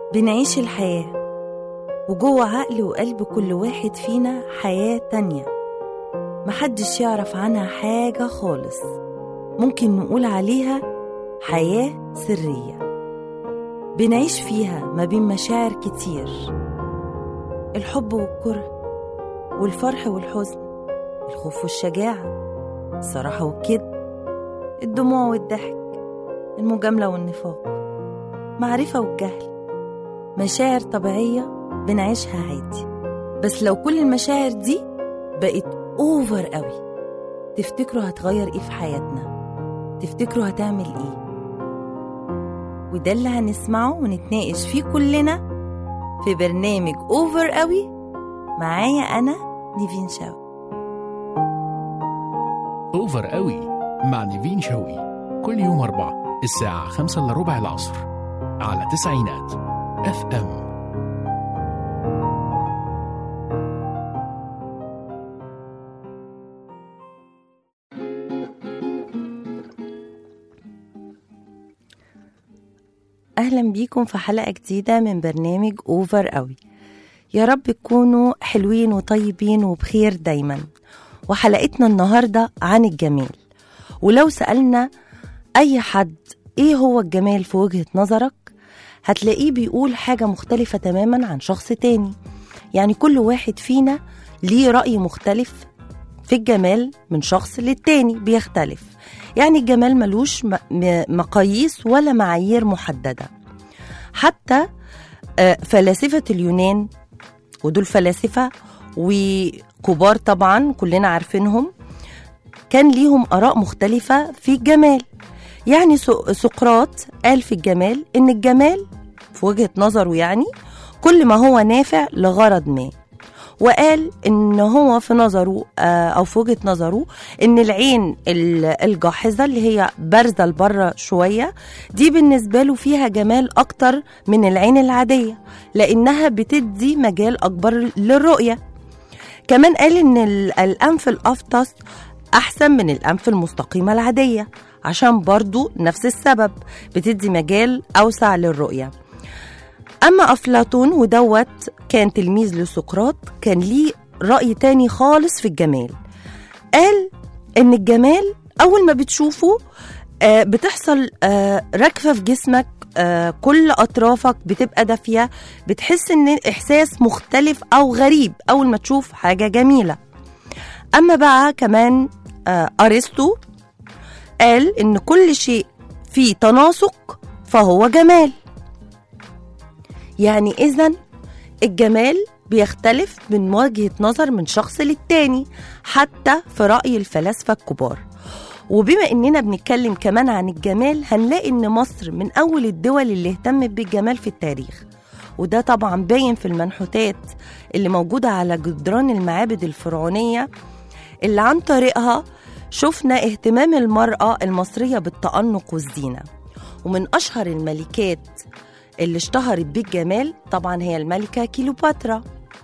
بنعيش الحياة وجوه عقل وقلب كل واحد فينا حياة تانية محدش يعرف عنها حاجة خالص ممكن نقول عليها حياة سرية بنعيش فيها ما بين مشاعر كتير الحب والكره والفرح والحزن الخوف والشجاعة الصراحة والكذب الدموع والضحك المجاملة والنفاق معرفة والجهل مشاعر طبيعية بنعيشها عادي بس لو كل المشاعر دي بقت اوفر قوي تفتكروا هتغير ايه في حياتنا تفتكروا هتعمل ايه وده اللي هنسمعه ونتناقش فيه كلنا في برنامج اوفر قوي معايا انا نيفين شاوي اوفر قوي مع نيفين شوقي كل يوم أربعة الساعة خمسة إلا ربع العصر على تسعينات اف ام اهلا بيكم في حلقة جديدة من برنامج اوفر قوي يا رب تكونوا حلوين وطيبين وبخير دايما وحلقتنا النهاردة عن الجمال ولو سألنا أي حد إيه هو الجمال في وجهة نظرك هتلاقيه بيقول حاجة مختلفة تماما عن شخص تاني يعني كل واحد فينا ليه رأي مختلف في الجمال من شخص للتاني بيختلف يعني الجمال ملوش م- م- مقاييس ولا معايير محددة حتى آه، فلاسفة اليونان ودول فلاسفة وكبار طبعا كلنا عارفينهم كان ليهم آراء مختلفة في الجمال يعني سو- سقراط قال في الجمال إن الجمال في وجهة نظره يعني كل ما هو نافع لغرض ما وقال ان هو في نظره آه، او في وجهه نظره ان العين ال- الجاحظه اللي هي بارزه لبره شويه دي بالنسبه له فيها جمال اكتر من العين العاديه لانها بتدي مجال اكبر للرؤيه كمان قال ان ال- الانف الافطس احسن من الانف المستقيمه العاديه عشان برضو نفس السبب بتدي مجال اوسع للرؤيه اما افلاطون ودوت كان تلميذ لسقراط كان ليه راي تاني خالص في الجمال قال ان الجمال اول ما بتشوفه آه، بتحصل آه، ركفه في جسمك آه، كل اطرافك بتبقى دافيه بتحس ان احساس مختلف او غريب اول ما تشوف حاجه جميله اما بقى كمان آه، ارسطو قال ان كل شيء فيه تناسق فهو جمال يعني اذا الجمال بيختلف من وجهة نظر من شخص للتاني حتى في رأي الفلاسفة الكبار وبما اننا بنتكلم كمان عن الجمال هنلاقي ان مصر من اول الدول اللي اهتمت بالجمال في التاريخ وده طبعا باين في المنحوتات اللي موجودة على جدران المعابد الفرعونية اللي عن طريقها شفنا اهتمام المرأة المصرية بالتأنق والزينة ومن أشهر الملكات اللي اشتهرت بالجمال طبعا هي الملكة كيلوباترا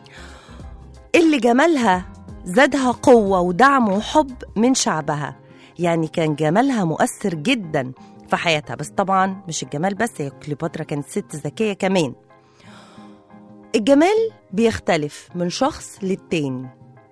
اللي جمالها زادها قوة ودعم وحب من شعبها يعني كان جمالها مؤثر جدا في حياتها بس طبعا مش الجمال بس هي كليوباترا كانت ست ذكية كمان الجمال بيختلف من شخص للتاني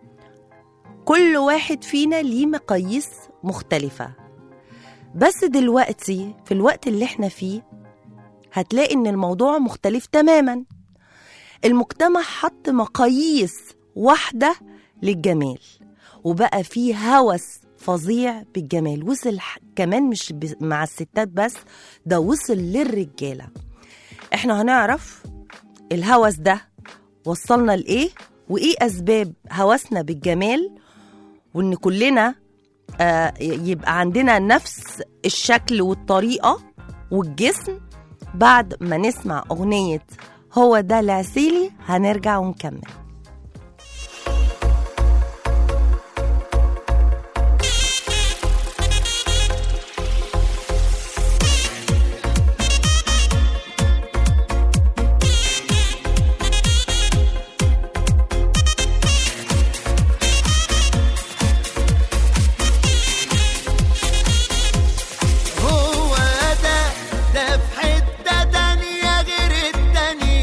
كل واحد فينا ليه مقاييس مختلفة بس دلوقتي في الوقت اللي احنا فيه هتلاقي ان الموضوع مختلف تماما المجتمع حط مقاييس واحدة للجمال وبقى فيه هوس فظيع بالجمال وصل ح- كمان مش ب- مع الستات بس ده وصل للرجالة احنا هنعرف الهوس ده وصلنا لإيه وإيه أسباب هوسنا بالجمال وإن كلنا آه يبقى عندنا نفس الشكل والطريقة والجسم بعد ما نسمع أغنية هو ده العسيلي هنرجع ونكمل هو ده ده في حتة تانية غير التانية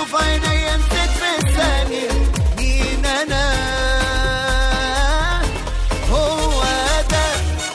شفته في عينيا نسيت في الثانية مين أنا هو ده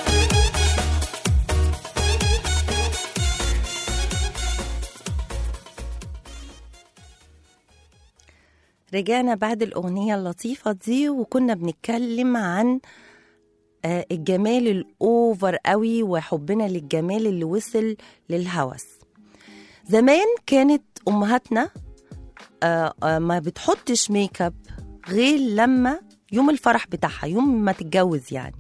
رجعنا بعد الأغنية اللطيفة دي وكنا بنتكلم عن آه، الجمال الأوفر قوي وحبنا للجمال اللي وصل للهوس زمان كانت أمهاتنا آه، آه، ما بتحطش ميك اب غير لما يوم الفرح بتاعها يوم ما تتجوز يعني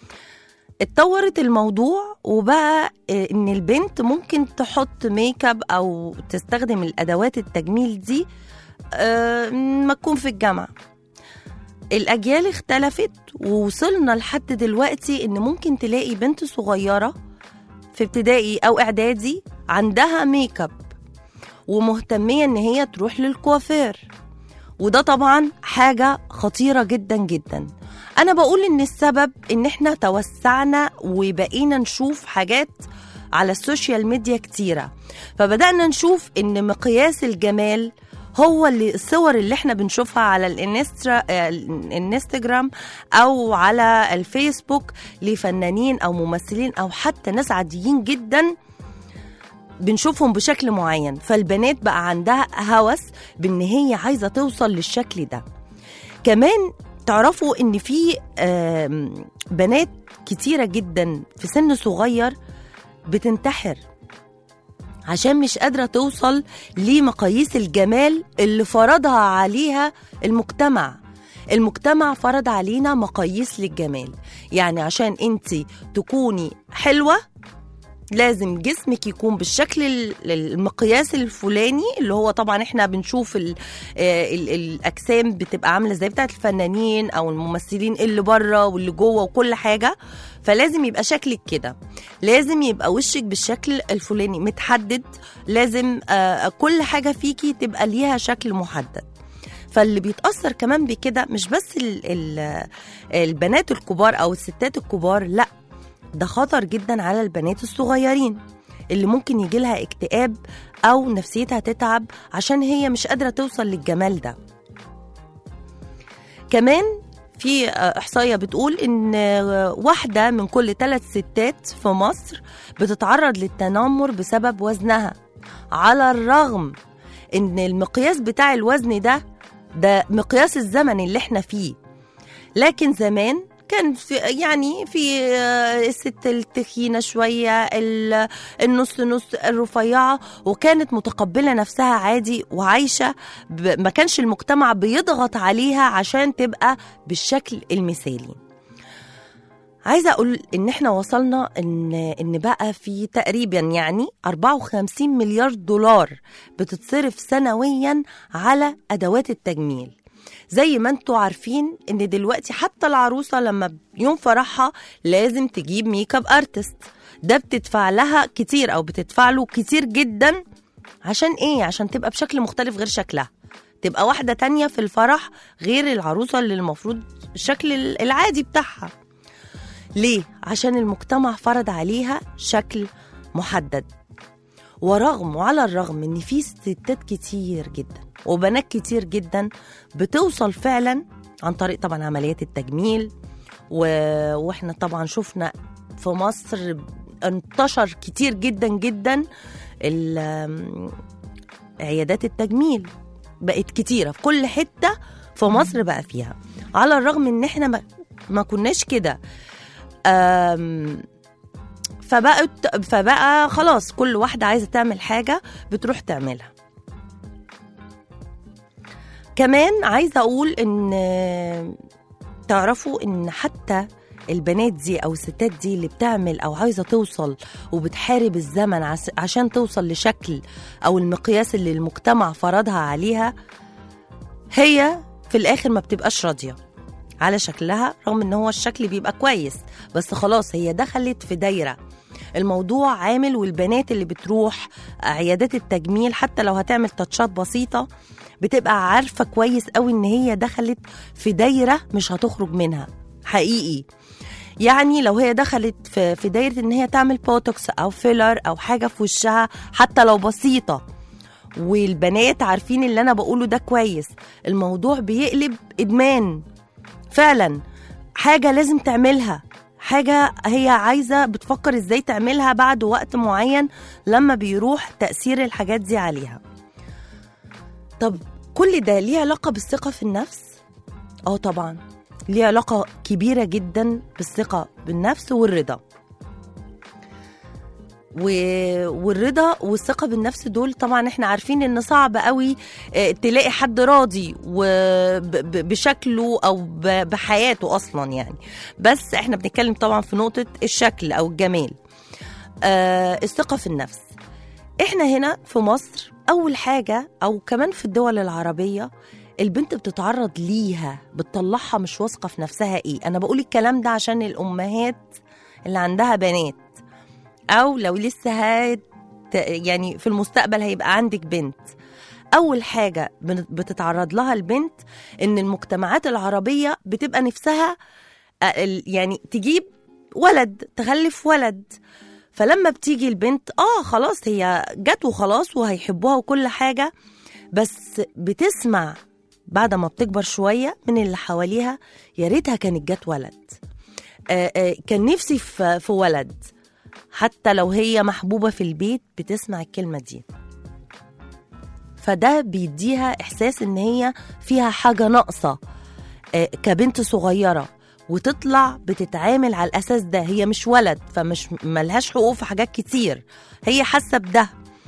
اتطورت الموضوع وبقى آه، ان البنت ممكن تحط ميك اب او تستخدم الادوات التجميل دي آه، ما تكون في الجامعة الأجيال اختلفت ووصلنا لحد دلوقتي إن ممكن تلاقي بنت صغيرة في ابتدائي أو إعدادي عندها ميك اب ومهتمية إن هي تروح للكوافير وده طبعا حاجة خطيرة جدا جدا أنا بقول إن السبب إن إحنا توسعنا وبقينا نشوف حاجات على السوشيال ميديا كتيرة فبدأنا نشوف إن مقياس الجمال هو اللي الصور اللي احنا بنشوفها على الانسترا آه، الانستجرام او على الفيسبوك لفنانين او ممثلين او حتى ناس عاديين جدا بنشوفهم بشكل معين فالبنات بقى عندها هوس بان هي عايزه توصل للشكل ده كمان تعرفوا ان في آم، بنات كتيره جدا في سن صغير بتنتحر عشان مش قادرة توصل لمقاييس الجمال اللي فرضها عليها المجتمع المجتمع فرض علينا مقاييس للجمال يعني عشان انت تكوني حلوة لازم جسمك يكون بالشكل ال- المقياس الفلاني اللي هو طبعا احنا بنشوف ال ال الاجسام بتبقى عامله ازاي بتاعت الفنانين او الممثلين اللي بره واللي جوه وكل حاجه فلازم يبقى شكلك كده لازم يبقى وشك بالشكل الفلاني متحدد لازم آه كل حاجه فيكي تبقى ليها شكل محدد فاللي بيتاثر كمان بكده مش بس ال ال البنات الكبار او الستات الكبار لا ده خطر جدا على البنات الصغيرين اللي ممكن يجي لها اكتئاب او نفسيتها تتعب عشان هي مش قادره توصل للجمال ده كمان في آه، احصائيه بتقول ان آه، واحده من كل ثلاث ستات في مصر بتتعرض للتنمر بسبب وزنها على الرغم ان المقياس بتاع الوزن ده ده مقياس الزمن اللي احنا فيه لكن زمان كان في يعني في آه، الست التخينه شويه ال- النص نص الرفيعه وكانت متقبله نفسها عادي وعايشه ب- ما كانش المجتمع بيضغط عليها عشان تبقى بالشكل المثالي عايزه اقول ان احنا وصلنا ان ان بقى في تقريبا يعني 54 مليار دولار بتتصرف سنويا على ادوات التجميل زي ما انتوا عارفين ان دلوقتي حتى العروسه لما يوم فرحها لازم تجيب ميك اب ارتست ده بتدفع لها كتير او بتدفع له كتير جدا عشان ايه عشان تبقى بشكل مختلف غير شكلها تبقى واحده تانية في الفرح غير العروسه اللي المفروض الشكل العادي بتاعها ليه عشان المجتمع فرض عليها شكل محدد ورغم وعلى الرغم ان في ستات كتير جدا وبنات كتير جدا بتوصل فعلا عن طريق طبعا عمليات التجميل و... واحنا طبعا شفنا في مصر انتشر كتير جدا جدا ال- عيادات التجميل بقت كتيرة في كل حتة في مصر بقى فيها على الرغم ان احنا ما, ما كناش كده أم، فبقت فبقى خلاص كل واحدة عايزة تعمل حاجة بتروح تعملها كمان عايزة أقول إن تعرفوا إن حتى البنات دي أو الستات دي اللي بتعمل أو عايزة توصل وبتحارب الزمن عس- عشان توصل لشكل أو المقياس اللي المجتمع فرضها عليها هي في الآخر ما بتبقاش راضية على شكلها رغم ان هو الشكل بيبقى كويس بس خلاص هي دخلت في دايره الموضوع عامل والبنات اللي بتروح عيادات التجميل حتى لو هتعمل تاتشات بسيطه بتبقى عارفه كويس قوي ان هي دخلت في دايره مش هتخرج منها حقيقي يعني لو هي دخلت في في دايره ان هي تعمل بوتوكس او فيلر او حاجه في وشها حتى لو بسيطه والبنات عارفين اللي انا بقوله ده كويس الموضوع بيقلب ادمان فعلا حاجه لازم تعملها حاجه هي عايزه بتفكر ازاي تعملها بعد وقت معين لما بيروح تاثير الحاجات دي عليها طب كل ده ليه علاقه بالثقه في النفس اه طبعا ليه علاقه كبيره جدا بالثقه بالنفس والرضا و... والرضا والثقة بالنفس دول طبعا احنا عارفين ان صعب قوي آه، تلاقي حد راضي وب... ب- بشكله او ب... بحياته اصلا يعني بس احنا بنتكلم طبعا في نقطة الشكل او الجمال آه الثقة في النفس احنا هنا في مصر اول حاجة او كمان في الدول العربية البنت بتتعرض ليها بتطلعها مش واثقة في نفسها ايه انا بقول الكلام ده عشان الامهات اللي عندها بنات او لو لسه هت يعني في المستقبل هيبقى عندك بنت اول حاجه بن- بتتعرض لها البنت ان المجتمعات العربيه بتبقى نفسها آه، ال- يعني تجيب ولد تخلف ولد فلما بتيجي البنت اه خلاص هي جت وخلاص وهيحبوها وكل حاجه بس بتسمع بعد ما بتكبر شويه من اللي حواليها يا ريتها كانت جت ولد آه، آه، كان نفسي في في ولد حتى لو هي محبوبة في البيت بتسمع الكلمة دي فده بيديها إحساس إن هي فيها حاجة ناقصة آه، كبنت صغيرة وتطلع بتتعامل على الأساس ده هي مش ولد فمش ملهاش حقوق في حاجات كتير هي حاسة بده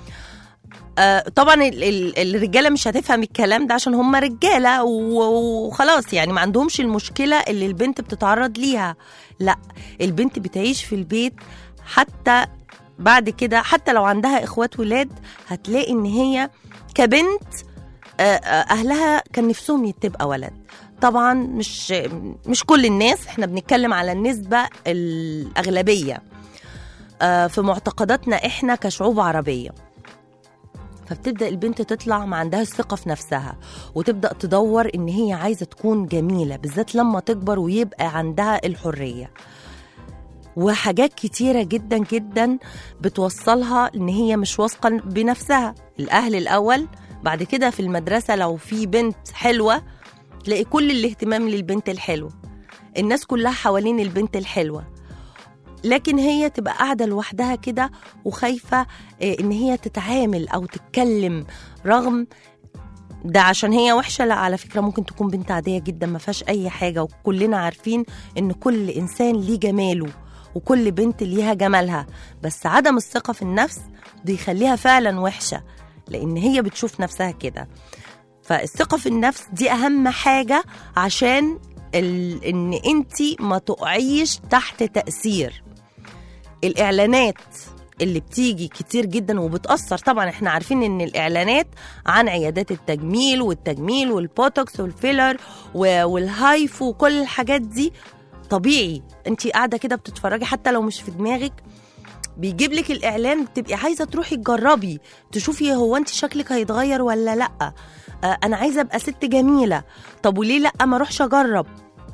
آه، طبعا ال- ال- الرجاله مش هتفهم الكلام ده عشان هم رجاله و- وخلاص يعني ما عندهمش المشكله اللي البنت بتتعرض ليها لا البنت بتعيش في البيت حتى بعد كده حتى لو عندها اخوات ولاد هتلاقي ان هي كبنت آه، آه، اهلها كان نفسهم تبقى ولد طبعا مش مش كل الناس احنا بنتكلم على النسبه الاغلبيه آه، في معتقداتنا احنا كشعوب عربيه فبتبدا البنت تطلع ما عندهاش ثقه في نفسها وتبدا تدور ان هي عايزه تكون جميله بالذات لما تكبر ويبقى عندها الحريه وحاجات كتيرة جدا جدا بتوصلها ان هي مش واثقة بنفسها الاهل الاول بعد كده في المدرسة لو في بنت حلوة تلاقي كل الاهتمام للبنت الحلوة الناس كلها حوالين البنت الحلوة لكن هي تبقى قاعدة لوحدها كده وخايفة آه، ان هي تتعامل او تتكلم رغم ده عشان هي وحشة لا على فكرة ممكن تكون بنت عادية جدا ما فيهاش أي حاجة وكلنا عارفين إن كل إنسان ليه جماله وكل بنت ليها جمالها بس عدم الثقة في النفس بيخليها فعلا وحشة لأن هي بتشوف نفسها كده فالثقة في النفس دي أهم حاجة عشان ال... إن أنت ما تقعيش تحت تأثير الإعلانات اللي بتيجي كتير جدا وبتأثر طبعا احنا عارفين ان الإعلانات عن عيادات التجميل والتجميل والبوتوكس والفيلر و- والهايفو وكل الحاجات دي طبيعي انت قاعدة كده بتتفرجي حتى لو مش في دماغك بيجيب لك الإعلان بتبقي عايزة تروحي تجربي تشوفي هو انت شكلك هيتغير ولا لأ آه، انا عايزة ابقى ست جميلة طب وليه لأ ما اروحش اجرب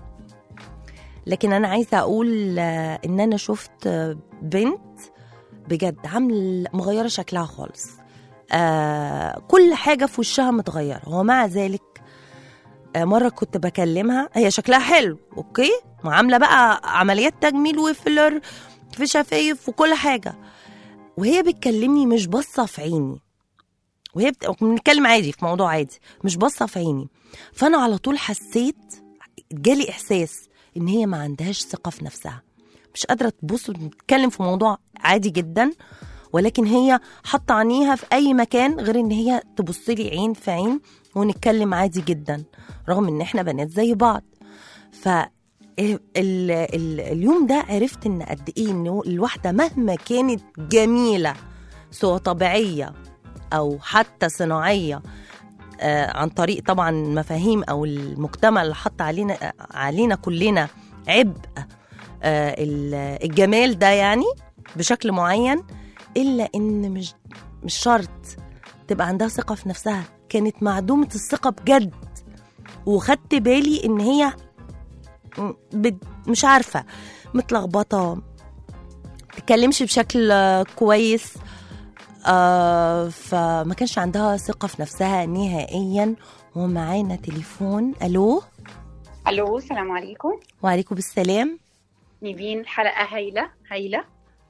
لكن انا عايزه اقول آه، ان انا شفت آه، بنت بجد عامل مغيره شكلها خالص آه كل حاجه في وشها متغيره ومع ذلك آه مره كنت بكلمها هي شكلها حلو اوكي وعامله بقى عمليات تجميل وفيلر في شفايف وكل حاجه وهي بتكلمني مش باصه في عيني وهي بت... بنتكلم عادي في موضوع عادي مش باصه في عيني فانا على طول حسيت جالي احساس ان هي ما عندهاش ثقه في نفسها مش قادره تبص وتتكلم في موضوع عادي جدا ولكن هي حاطه عينيها في اي مكان غير ان هي تبص لي عين في عين ونتكلم عادي جدا رغم ان احنا بنات زي بعض ف ال- ال- اليوم ده عرفت ان قد ايه ان الواحده مهما كانت جميله سواء طبيعيه او حتى صناعيه آه، عن طريق طبعا مفاهيم او المجتمع اللي حط علينا علينا كلنا عبء آه، ال- الجمال ده يعني بشكل معين الا ان مش مش شرط تبقى عندها ثقه في نفسها كانت معدومه الثقه بجد وخدت بالي ان هي م- بت- مش عارفه متلخبطه تتكلمش بشكل آه، كويس آه فما كانش عندها ثقة في نفسها نهائيا ومعانا تليفون ألو الو السلام عليكم وعليكم السلام نيفين حلقه هايله هايله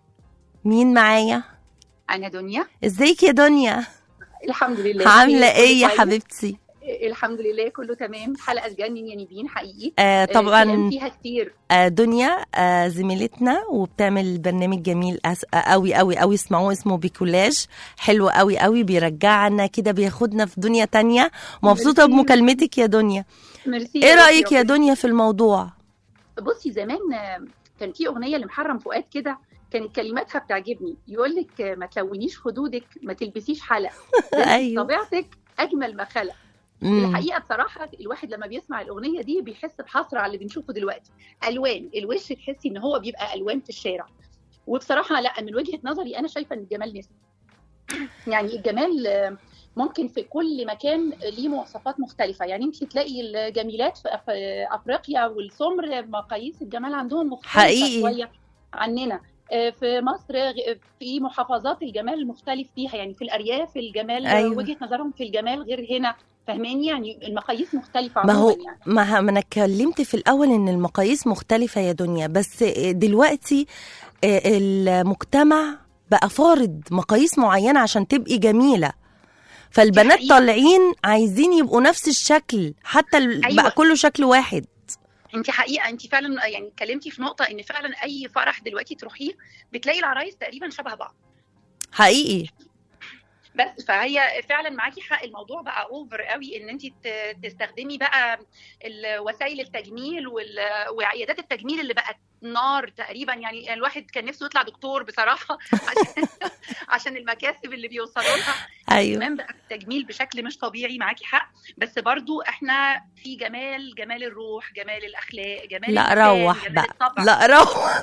مين معايا انا دنيا ازيك يا دنيا الحمد لله عاملة كله ايه يا كويس. حبيبتي الحمد لله كله تمام حلقه تجنن يا نيفين حقيقي آه آه، كلام طبعا فيها كتير آه دنيا آه زميلتنا وبتعمل برنامج جميل أس- آه، قوي قوي قوي اسمعوه اسمه بيكولاج حلو قوي قوي بيرجعنا كده بياخدنا في دنيا تانية مبسوطة ميرسي. بمكالمتك يا دنيا ميرسي ايه روحي رأيك يا ربنا. دنيا في الموضوع بصي زمان آه، كان في اغنيه لمحرم فؤاد كده كانت كلماتها بتعجبني يقول لك آه، ما تلونيش خدودك ما تلبسيش حلق ايوه طبيعتك اجمل ما خلق مم. الحقيقه بصراحه الواحد لما بيسمع الاغنيه دي بيحس بحسره على اللي بنشوفه دلوقتي الوان الوش تحسي ان هو بيبقى الوان في الشارع وبصراحه لا من وجهه نظري انا شايفه ان الجمال نسبي يعني الجمال آه، ممكن في كل مكان ليه مواصفات مختلفة يعني انت تلاقي الجميلات في أف- افريقيا والسمر مقاييس الجمال عندهم مختلفة حقيقي. شوية عننا آه، في مصر غ- في محافظات الجمال المختلف فيها يعني في الارياف الجمال أيوة. وجهة نظرهم في الجمال غير هنا فاهماني يعني المقاييس مختلفة ما هو عموما يعني ما ه- ما انا اتكلمت في الاول ان المقاييس مختلفة يا دنيا بس دلوقتي آه، المجتمع بقى فارض مقاييس معينة عشان تبقي جميلة فالبنات حقيقة. طالعين عايزين يبقوا نفس الشكل حتى ال- أيوة. بقى كله شكل واحد انت حقيقه انت فعلا يعني اتكلمتي في نقطه ان فعلا اي فرح دلوقتي تروحيه بتلاقي العرايس تقريبا شبه بعض حقيقي بس فهي فعلا معاكي حق الموضوع بقى اوفر قوي ان انت ت- تستخدمي بقى ال- وسائل التجميل وال- وعيادات التجميل اللي بقت نار تقريبا يعني الواحد كان نفسه يطلع دكتور بصراحه عشان عشان المكاسب اللي بيوصلوا لها ايوه كمان بقى التجميل بشكل مش طبيعي معاكي حق بس برضو احنا في جمال جمال الروح جمال الاخلاق جمال لا اللسان، روح جمال بقى الطبع. لا روح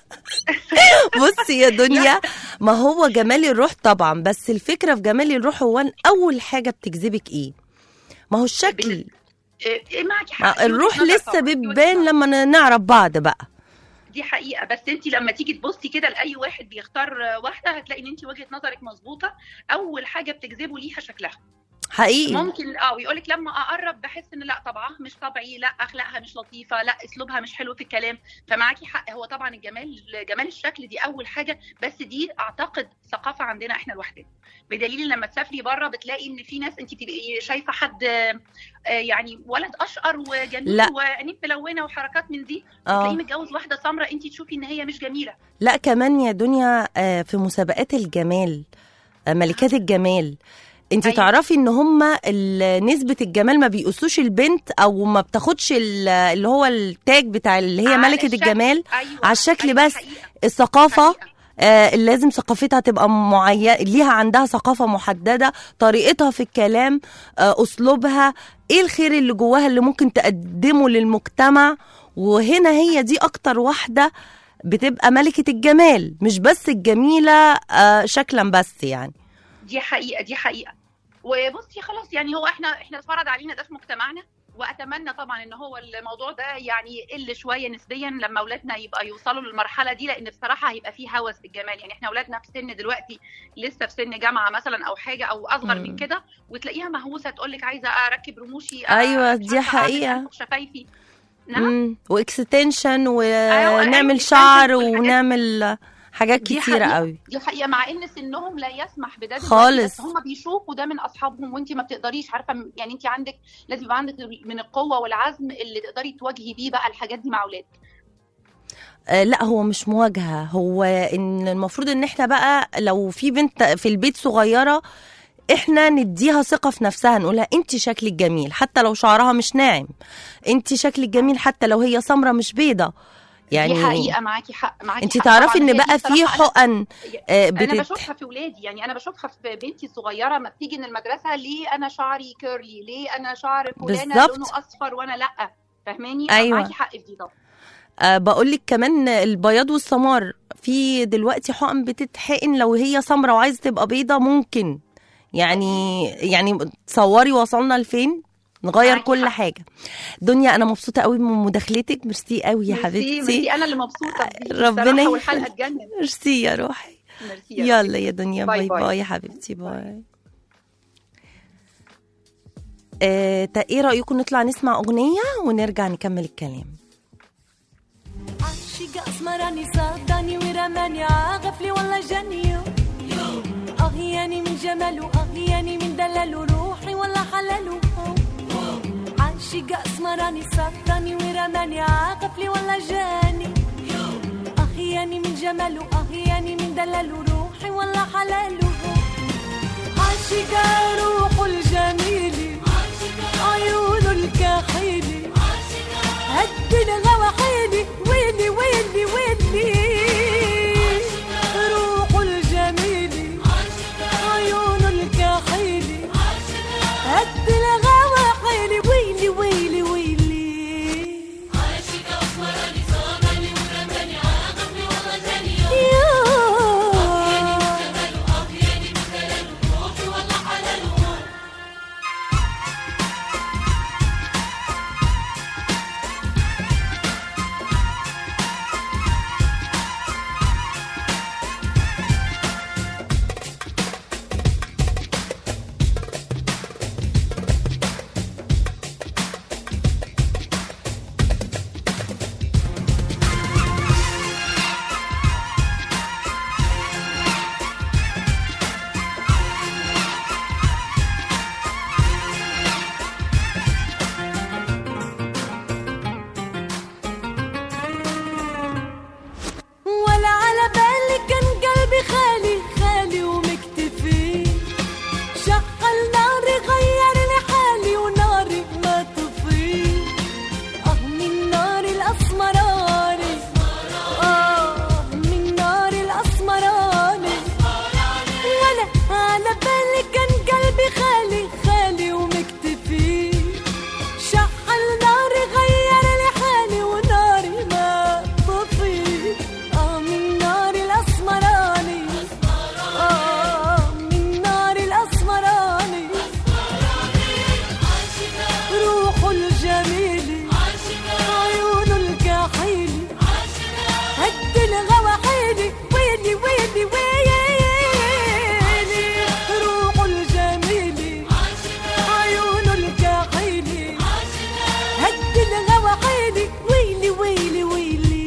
بصي يا دنيا ما هو جمال الروح طبعا بس الفكرة في جمال الروح هو إن اول حاجة بتجذبك ايه ما هو الشكل إيه، إيه معاكي ما حق في وجهة الروح نظر لسه طبعاً، في وجهة بتبان نظر. لما ن- نعرف بعض بقى دي حقيقه بس انت لما تيجي تبصي كده لاي واحد بيختار واحده هتلاقي ان انت وجهه نظرك مظبوطه اول حاجه بتجذبه ليها شكلها حقيقي ممكن اه ويقول لك لما اقرب بحس ان لا طبعها مش طبيعي لا اخلاقها مش لطيفه لا اسلوبها مش حلو في الكلام فمعاكي حق هو طبعا الجمال جمال الشكل دي اول حاجه بس دي اعتقد ثقافه عندنا احنا لوحدنا بدليل لما تسافري بره بتلاقي ان في ناس انت تبقي شايفه حد آه، يعني ولد اشقر وجميل لا. وعينيه ملونه وحركات من دي اه تلاقيه متجوز واحده سمراء انت تشوفي ان هي مش جميله لا كمان يا دنيا آه، في مسابقات الجمال آه، ملكات الجمال انت أيوة. تعرفي ان هم نسبة الجمال ما بيقصوش البنت او ما بتاخدش ال- اللي هو التاج بتاع اللي هي على ملكة الشكل. الجمال ايوه على الشكل أيوة بس. حقيقة. الثقافة حقيقة. آه اللي لازم ثقافتها تبقى معينة ليها عندها ثقافة محددة طريقتها في الكلام آه أسلوبها إيه الخير اللي جواها اللي ممكن تقدمه للمجتمع وهنا هي دي أكتر واحدة بتبقى ملكة الجمال مش بس الجميلة آه شكلا بس يعني دي حقيقه دي حقيقه وبصي خلاص يعني هو احنا احنا اتفرض علينا ده في مجتمعنا واتمنى طبعا ان هو الموضوع ده يعني يقل شويه نسبيا لما اولادنا يبقى يوصلوا للمرحله دي لان بصراحه هيبقى فيه هوس بالجمال يعني احنا اولادنا في سن دلوقتي لسه في سن جامعه مثلا او حاجه او اصغر مم. من كده وتلاقيها مهووسه تقول لك عايزه اركب رموشي أيوة، مش دي عارفة أعمل حقيقة. أنفخ شفايفي نعم مم. واكستنشن أيوة، ونعمل extension شعر والحاجات- ونعمل حاجات دي كتيرة حقيقة. قوي دي حقيقه مع ان سنهم لا يسمح بده دلوقتي، خالص. بس هم بيشوفوا ده من اصحابهم وانت ما بتقدريش عارفه يعني انت عندك لازم يبقى عندك من القوه والعزم اللي تقدري تواجهي بيه بقى الحاجات دي مع اولادك آه، لا هو مش مواجهة هو ان المفروض ان احنا بقى لو في بنت في البيت صغيرة احنا نديها ثقة في نفسها نقولها انت شكلك جميل حتى لو شعرها مش ناعم انت شكلك جميل حتى لو هي سمرة مش بيضة يعني دي حقيقه معاكي حق معاكي انت حق تعرفي طبعاً. ان هي دي بقى في بصراحة أنا- حقن آه، انا بتت... بشوفها في ولادي يعني انا بشوفها في بنتي الصغيره ما بتيجي من المدرسه ليه انا شعري كيرلي ليه انا شعر فلانه بالظبط. لونه اصفر وانا لا فاهماني أيوة. معاكي حق في دي طبعا أه بقول لك كمان البياض والسمار في دلوقتي حقن بتتحقن لو هي سمرة وعايزة تبقى بيضة ممكن يعني يعني تصوري وصلنا لفين نغير معاكي كل حق. حاجة دنيا أنا مبسوطة قوي من مداخلتك ميرسي قوي يا ميرسي- حبيبتي ميرسي انا اللي مبسوطه بدي ربنا بصراحة يخليك. والحلقه تجنن ميرسي يا روحي ميرسي يا يلا يا دنيا باي باي باي. باي يا حبيبتي باي آه، تا ايه رأيكم نطلع نسمع أغنية ونرجع نكمل الكلام عاشق اسمراني صداني ورماني عغفلي والله جاني اغياني من جماله اغياني من دلاله روحي والله حلاله عاشق اسمراني صداني ورماني عغفلي والله جاني اغياني من جماله اغياني من دلاله روحي والله حلاله عاشق روح الجميل عيونه الكحيلي هد الغوى حيلي ويلي ويلي ويلي روح الجميل عيون الكحيلي هد الغوى حيلي ويلي ويلي ويلي ولا على بالي كان قلبي خالي خالي ومكتفي شغل ناري غير لي حالي وناري ما تطفي اه من نار الاسمراني اه من نار الاسمراني ولا على بالي كان قلبي خالي خالي ومكتفي شحل ناري غير لي حالي وناري ما طفي اه من نار الاسمراني اه من نار الاسمراني روح الجميل عيون الكحيل هد الغوى حيلي ويلي ويلي ويلي روح الجميل عيون الكحيل هد الغوى حيلي ويلي ويلي ويلي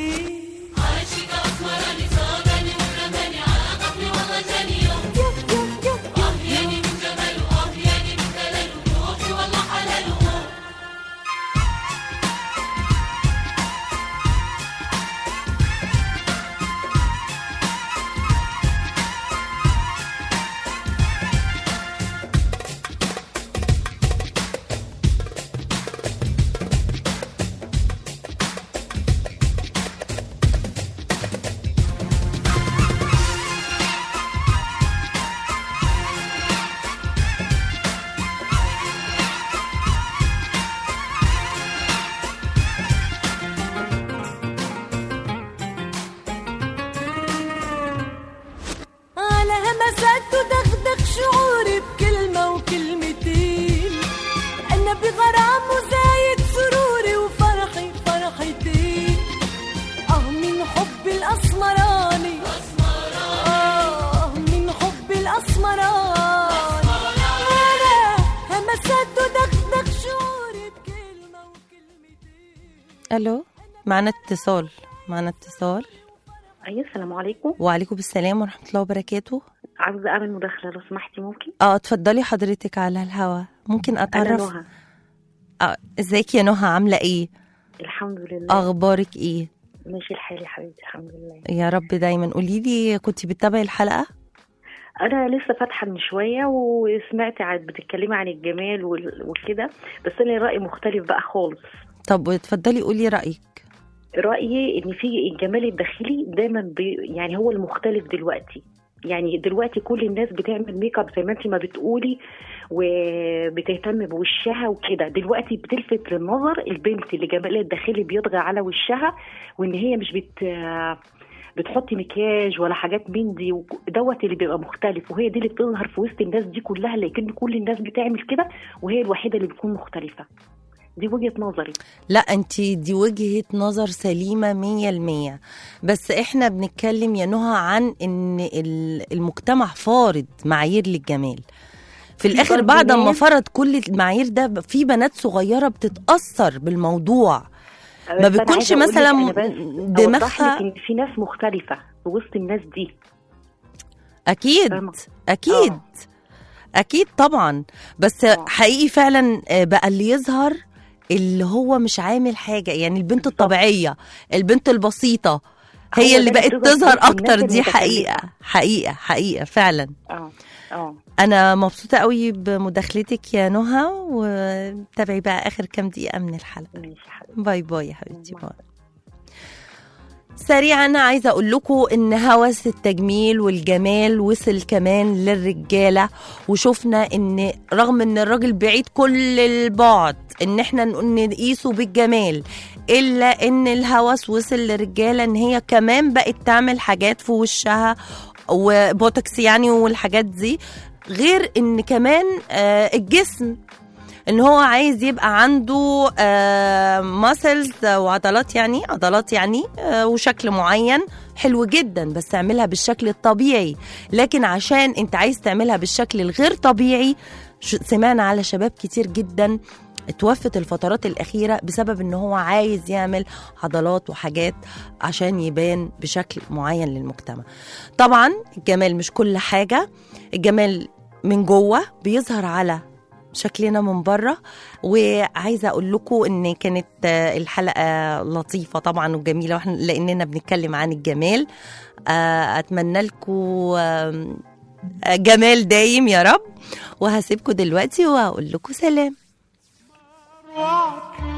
على همسات ودغدغ شعوري بكلمة وكلمتين أنا بغرام وزايد سروري وفرحي فرحتين آه من حب الأسمراني آه من حب الأسمراني أنا همسات ودغدغ شعوري بكلمة وكلمتين الو معنا اتصال معنا اتصال ايوه السلام عليكم وعليكم السلام ورحمة الله وبركاته عاوزه اعمل مداخله لو سمحتي ممكن اه اتفضلي حضرتك على الهوا ممكن انا اتعرف نهى آه ازيك يا نهى عاملة ايه الحمد لله اخبارك ايه ماشي الحال يا حبيبتي الحمد لله يا رب دايما قولي لي كنت بتتابعي الحلقة انا لسه فاتحه من شويه وسمعت عن بتتكلمي عن الجمال وال- وكده بس انا رايي مختلف بقى خالص طب اتفضلي قولي رأيك رايي ان في الجمال الداخلي دايما بي يعني هو المختلف دلوقتي يعني دلوقتي كل الناس بتعمل ميك اب زي ما انت ما بتقولي وبتهتم بوشها وكده دلوقتي بتلفت للنظر البنت اللي جمالها الداخلي بيطغى على وشها وان هي مش بت بتحطي مكياج ولا حاجات من دي وك- دوت اللي بيبقى مختلف وهي دي اللي بتظهر في وسط الناس دي كلها لكن كل الناس بتعمل كده وهي الوحيده اللي بتكون مختلفه دي وجهه نظري لا انت دي وجهة نظر سليمة مية المية بس احنا بنتكلم يا نهى عن ان ال- المجتمع فارض معايير للجمال في الاخر برضه بعد ما ناس- فرض كل المعايير ده ب- في بنات صغيرة بتتأثر بالموضوع ما بس أنا بتكونش عايزة أقول لك مثلا أنا بس أوضح دماغها لك ان في ناس مختلفه في وسط الناس دي اكيد فاهمة؟ اكيد آه. اكيد طبعا بس آه. حقيقي فعلا آه، بقى اللي يظهر اللي هو مش عامل حاجه يعني البنت الطبيعيه البنت البسيطه هي هو اللي ده بقت اللي تظهر بتظهر في الناس اكتر دي المتكلفة. حقيقه حقيقه حقيقه فعلا اه اه انا مبسوطه قوي بمداخلتك يا نهى وتابعي بقى اخر كام دقيقه من الحلقه ماشي يا حبيبتي باي باي يا حبيبتي باي. باي سريعا عايزه اقول لكم ان هوس التجميل والجمال وصل كمان للرجاله وشفنا ان رغم ان الراجل بعيد كل البعد ان احنا نقول نقيسه بالجمال الا ان الهوس وصل للرجاله ان هي كمان بقت تعمل حاجات في وشها وبوتوكس يعني والحاجات دي غير ان كمان آه الجسم ان هو عايز يبقى عنده ماسلز وعضلات يعني عضلات يعني آه، وشكل معين حلو جدا بس اعملها بالشكل الطبيعي لكن عشان انت عايز تعملها بالشكل الغير طبيعي ش- سمعنا على شباب كتير جدا اتوفت الفترات الأخيرة بسبب إن هو عايز يعمل عضلات وحاجات عشان يبان بشكل معين للمجتمع طبعا الجمال مش كل حاجة الجمال من جوه بيظهر على شكلنا من بره وعايزه اقول لكم ان كانت آه، الحلقه لطيفه طبعا وجميله واحنا لاننا بنتكلم عن الجمال آه، اتمنى لكم جمال دايم يا رب وهسيبكم دلوقتي وهقول لكم سلام روحك